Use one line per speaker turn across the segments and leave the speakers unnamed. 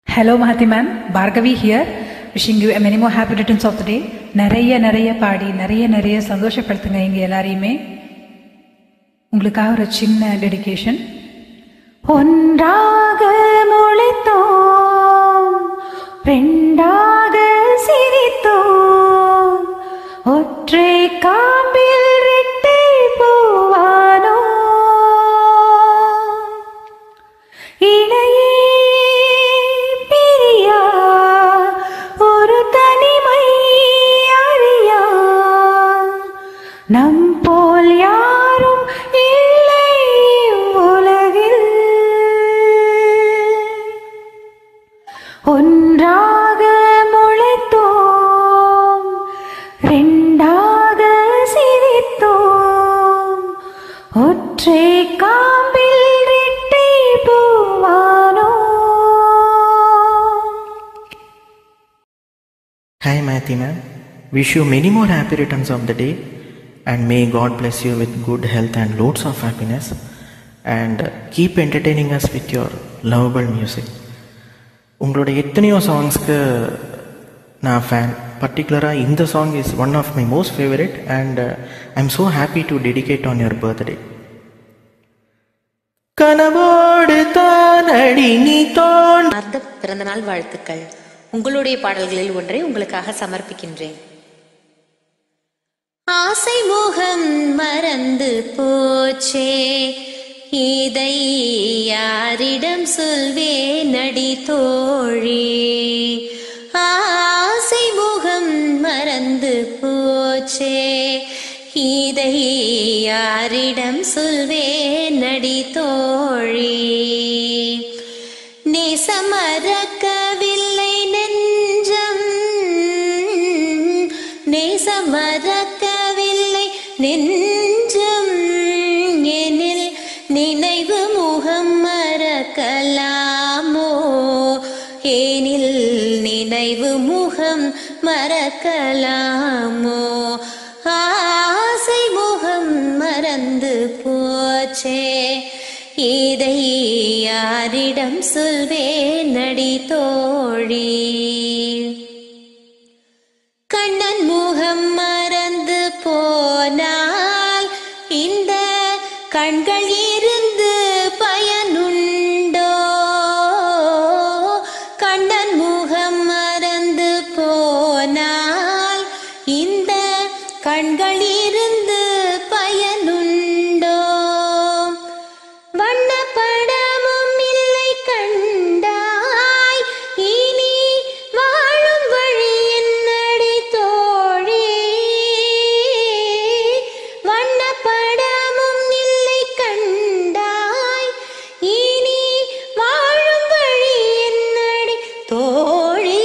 Hello Mahathi ma'am Bhargavi here wishing you many more happy returns of the day நிறைய நிறைய பாடி நிறைய நிறைய சந்தோஷப்படுத்துங்க இங்கே எல்லாரையுமே உங்களுக்காக ஒரு சின்ன டெடிகேஷன் ஒன்றாக முளைத்தோம் ரெண்டாக சிரித்தோம் ஒற்றை காம்பில் ரெட்டை பூவானோ இணையே பிரியா ஒரு தனிமை அறியா நம் போல் யாரும் இல்லை உலகில் ஒன்றாக முளைத்தோம் ரெண்டாக சிரித்தோம் ஒற்றை காம்பில் ரெட்டை பூவானோ
Hi, Mathi ma'am. Wish you many more happy returns of the day and may God bless you with good health and loads of happiness and keep entertaining us with your lovable music. உங்களோட எத்தனையோ சாங்ஸ்க்கு நான் fan பர்டிகுலராக இந்த song is one of my most favourite and I am so happy to dedicate on your birthday கனவோடு தான் அடி நீ தோன்
அர்த்த பிறந்தநாள் வாழ்த்துக்கள் உங்களுடைய பாடல்களில் ஒன்றை உங்களுக்காக சமர்ப்பிக்கின்றேன் ஆசை முகம் மறந்து போச்சே இதை யாரிடம் சொல்வே நடி தோழி ஆசை முகம் மறந்து போச்சே இதை யாரிடம் சொல்வே நடி தோழி நேசமறக்கவில்லை நெஞ்சம் நேசமறக்கவில்லை நெஞ்சம் எனில் நினைவு முகம் மறக்கலாமோ ஏனில் நினைவு முகம் மறக்கலாமோ ஆசை முகம் மறந்து போச்சே இதை யாரிடம் சொல்வேன் நடி தோழி கண்ணன் முகம் மறந்து போனால் இந்த கண்கள் இருந்து பயனுண்டோ கண்ணன் முகம் மறந்து போனால் இந்த கண்கள் இருந்து பயனுண்டோ வண்ணப்படமும் இல்லை கண்டாய் இனி வாழும் வழி என்னடி தோழி வண்ணப்படமும் இல்லை கண்டாய் இனி வாழும் வழி என்னடி தோழி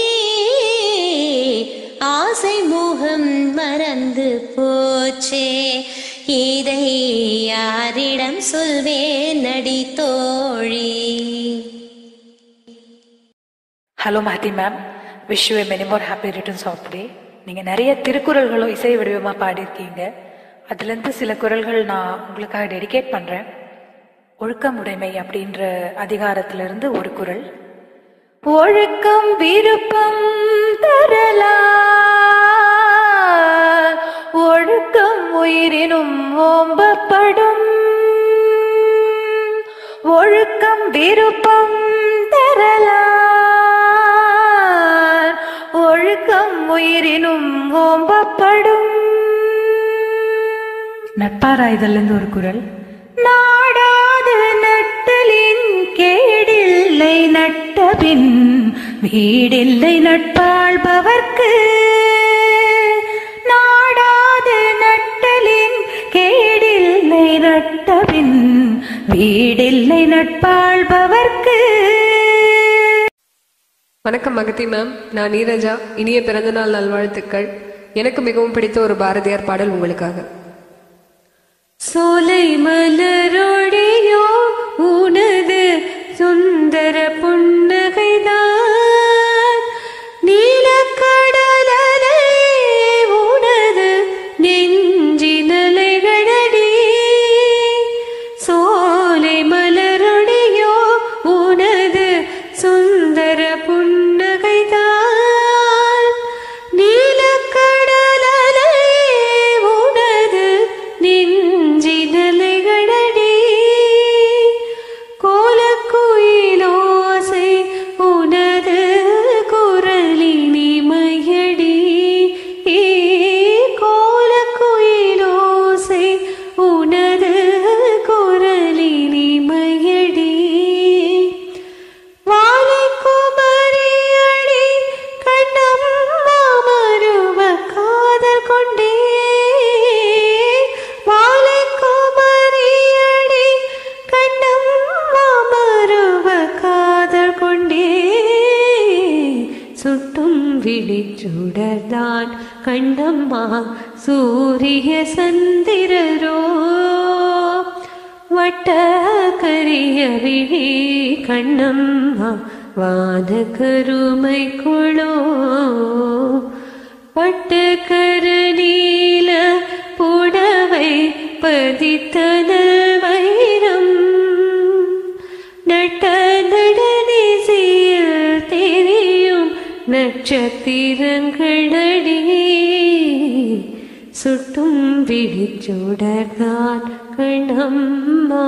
ஆசை முகம் மறந்து போச்சே இதை யாரிடம் சொல்வேன் நடி தோழி
hello Mahathi ma'am wish you many more happy returns of day நீங்கள் நிறைய திருக்குறள்களும் இசை வடிவமாக பாடியிருக்கீங்க அதுலேருந்து சில குறள்கள் நான் உங்களுக்காக டெடிகேட் பண்ணுறேன் ஒழுக்கமுடைமை அப்படின்ற அதிகாரத்திலிருந்து ஒரு குறள் ஒழுக்கம் விருப்பம் தரலாம் ஒழுக்கம் உயிரினும் ஓம்பப்படும் ஒழுக்கம் விருப்பம் தரலாம் ஒழுக்கம் உயிரினும் ஓம்பப்படும் நட்பாராய்தல்லேருந்து ஒரு குரல் நாடாது நட்டலின் கேடில்லை நட்டபின் வீடில்லை நட்பாள்பவர்க்கு நாடாது நட்டலின் கேடில்லை நட்டபின் வீடில்லை நட்பாள்பவர்க்கு
வணக்கம் மகதி மேம் நான் நீரஜா இனிய பிறந்தநாள் நல்வாழ்த்துக்கள் எனக்கு மிகவும் பிடித்த ஒரு பாரதியார் பாடல் உங்களுக்காக சோலை மலரோடையோ உனது சுந்தர புன்னகைதான் நீலக்கடலே உனது நெஞ்சினலைகளடி சோலை மலரொடியோ உனது
சுந்தர புன்னகைதான் நீலக்கடலே உனது நெஞ்சினலைகளடி கோலக்குயிலோசை உனது குரலினி மையடி கோலக்குயிலோசை உனது குரலினி மையடி வாலை குமரியடி கண்ணம்மா மருவ காதல் கொண்டே வாலை குமரியடி கண்ணம்மா மருவ காதல் கொண்டே சுட்டும் விழிச்சுடர்தான் கண்டம்மா சூரிய சந்திரரோ வட்ட கரிய விழி கண்ணம்மா வாத கருமை குளோ பட்ட கரநீல புடவை பதித்தனல் வைரம் நட்ட நடனிசையில் தெரியும் நட்சத்திரங்களடி சுட்டும் விழிச்சுடர்தான் Kannamma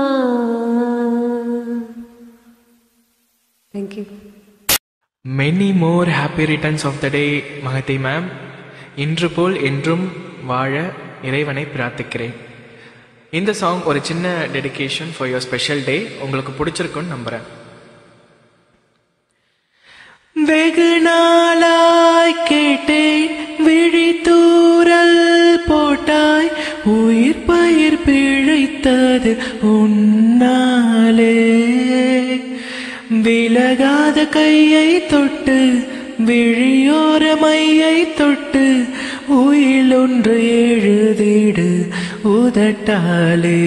thank you
many more happy returns of the day Mahathi ma'am இன்று போல் என்றும் வாழ இறைவனை பிரார்த்திக்கிறேன் இந்த சாங் ஒரு சின்ன dedication for your special day உங்களுக்கு பிடிச்சிருக்குன்னு நம்புகிறேன் வெகு நாளாய் கேட்டேன் விழி தூரல் போட்டாய் உயிர் பயிர் பிழைத்தது உன்னாலே விலகாத கையை தொட்டு விழியோர மையை தொட்டு உயில் ஒன்று எழுதிடு உதட்டாலே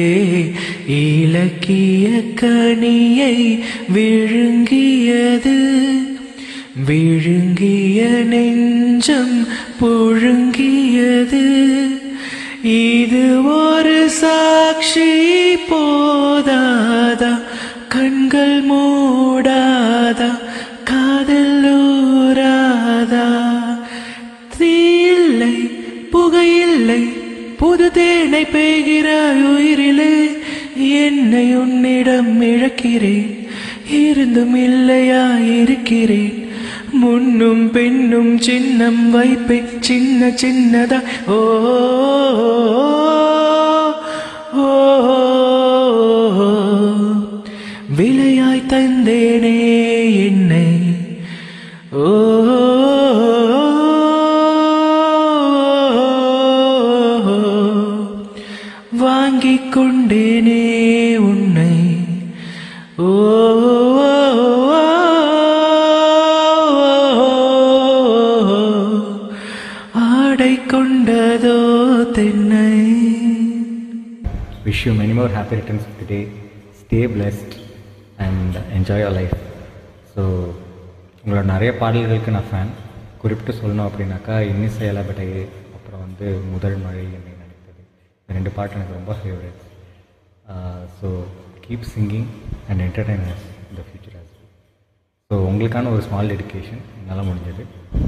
இலக்கிய கனியை விழுங்கியது விழுங்கிய நெஞ்சம் புழுங்கியது இது ஒரு சாட்சி போதாதா கண்கள் மூடாதா காதல் ஊராதா தீயில்லை புகையில்லை புது தேனை பெய்கிறாய் உயிரிலே என்னை உன்னிடம் இழக்கிறேன் இருந்தும் இல்லையா இருக்கிறேன் முன்னும் பின்னும் சின்னம் வைப்பேன் சின்ன சின்னதா ஓ ஓ, ஓ, விலையாய் தந்தேனே என்னை ஓ வாங்கிக் கொண்டேனே உன்னை ஓ ஆடை கொண்டதோ தென்னை
wish you many more happy returns of the day stay blessed and enjoy your life so உங்களோட நிறைய பாடல்களுக்கு நான் ஃபேன் குறிப்பிட்டு சொல்லணும் அப்படின்னாக்கா இன்னிசை அலபட்டையே அப்புறம் வந்து முதல் மழை என்னை நினைத்தது இந்த ரெண்டு பாட்டு எனக்கு ரொம்ப favourite so keep singing and entertainers இந்த ஃபியூச்சர் ஆஸ் ஸோ உங்களுக்கான ஒரு ஸ்மால் டெடிகேஷன் என்னால் முடிஞ்சது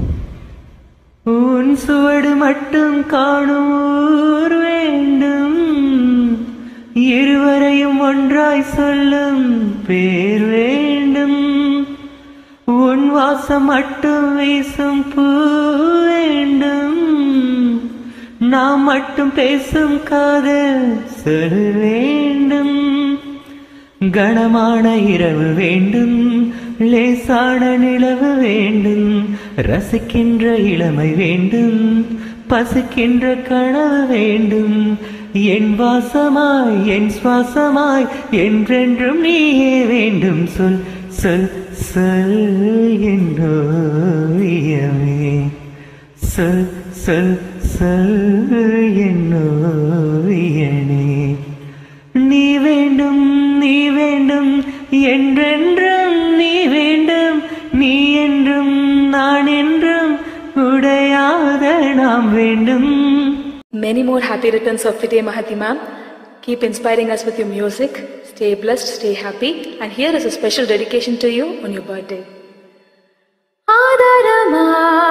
உன் சுவடு மட்டும் காணும் ஊர் வேண்டும் இருவரையும் ஒன்றாய் சொல்லும் பேர் வேண்டும் உன் வாசம் மட்டும் வீசும் பூ வேண்டும் நாம் மட்டும் பேசும் காதல் சொல் வேண்டும் கனமான இரவு வேண்டும் லேசான நிலவு வேண்டும் ரசிக்கின்ற இளமை வேண்டும் பசிக்கின்ற கனவு வேண்டும் என் வாசமாய் என் சுவாசமாய் என்றென்றும் நீயே வேண்டும் சொல் சொல் சொல் என் ஓவியமே சொல் சொல் சொல் என் ஓவியனே நீ வேண்டும் நீ வேண்டும் என்றென்றும் நீ வேண்டும் நீ என்றும் நான் என்றும் உடையாத நாம் வேண்டும்
Many more happy returns of the day, Mahati ma'am. Keep inspiring us with your music. Stay
Stay blessed, stay happy, and here is a special dedication to you on your birthday.
ஆதாரமா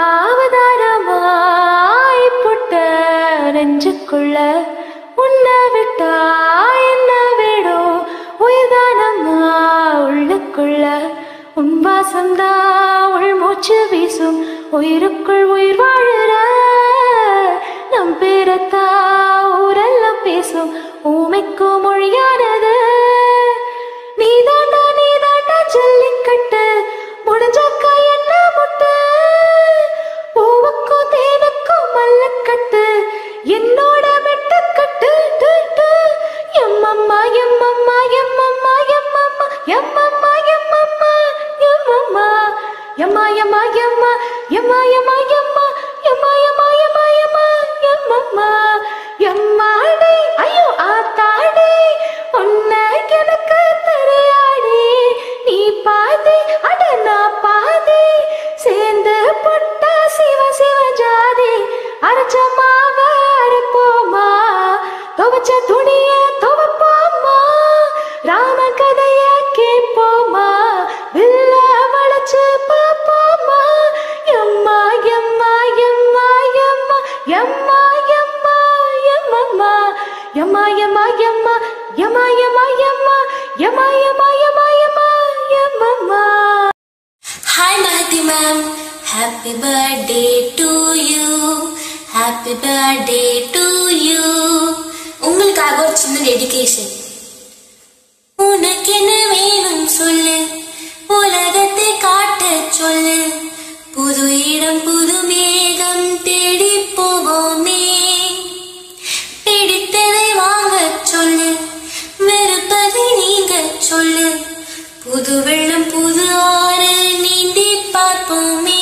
அவதாரமாய் புட்ட நெஞ்சுக்குள்ள உன்னை விட்டா என்ன விடும் உயிர்தானம்மா உள்ளுக்குள்ள உன் வாசம்தான் உள் மூச்சு வீசும் உயிருக்குள் உயிர் வாழுற நம் பேரத்தா ஊரெல்லாம் பேசும் ஊமைக்கு மொழியானது நீதாண்டா நீதாண்டா ஜல்லிக்கட்டு முடிஞ்சாக்கா என்ன முட்டு பூவுக்கும் தேனுக்கும் மல்லக்கட்டு என்னோட மெட்டுக்கட்டு டு, டு. எம்மம்மா எம்மம்மா எம்மம்மா எம்மம்மா எம்மம்மா எம்மம்மா எம்மம்மா எம்மா எம்மா எம்மா எம்மா எம்மா எம்மா எம்மா எம்மா எம்மா எம்மா எம்மம்மா எம்மாடி ஐயோ ஆத்தாடி உன்னை எனக்கு தெரியாடி நீ பாதி அட நான் பாதி சேர்ந்து புட்ட சிவ சிவ ஜாதி அரைச்ச மாவ அரைப்போமா துவச்ச துணிய துவப்போமா ராம கதைய கேட்போமா வில்ல வளைச்சு பார்ப்போமா எம்மா எம்மா எம்மா எம்மா எம்மா எம்மா எம்மம்மா எம்மா எம்மா எம்மா எம்மா எம்மா எம்மா எம்மா எம்மா எம்மா எம்மா எம்மம்மா
hi Mahathi ma'am happy birthday to you happy birthday to you உங்களுக்காக ஒரு சின்ன டெடிகேஷன் உனக்கு என்ன வேணும் சொல்லு உலகத்தை காட்ட சொல்லு புது இடம் புது மேகம் தேடி போவோமே பிடித்ததை வாங்க சொல்லு வெறுப்பதை நீங்க சொல்லு புது வெள்ளம் புது ஆறு நீந்தி பார்ப்போமே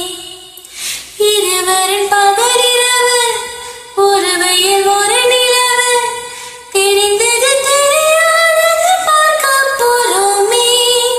இருவரின் பகரிரவு ஒரு வெயில் ஒரு நிலவு தெரிந்தது தெரியாதது பார்க்க போறோமே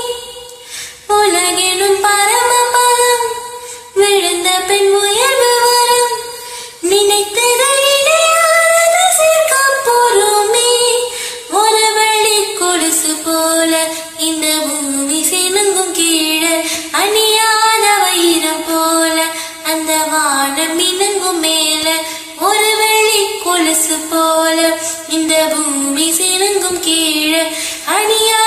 உலகெனும் பரமபலம் விழுந்த பின் உயர்வு வரும் நினைத்தது இடையானது சேர்க்க போறோமே ஒரு வழி கொலுசு போல இந்த பூமி சினுங்கும் கீழே அணியாத வைரம் போல அந்த வானம் மினுங்கும் மேல ஒரு வெள்ளி கொலுசு போல இந்த பூமி சினுங்கும் கீழே அணியா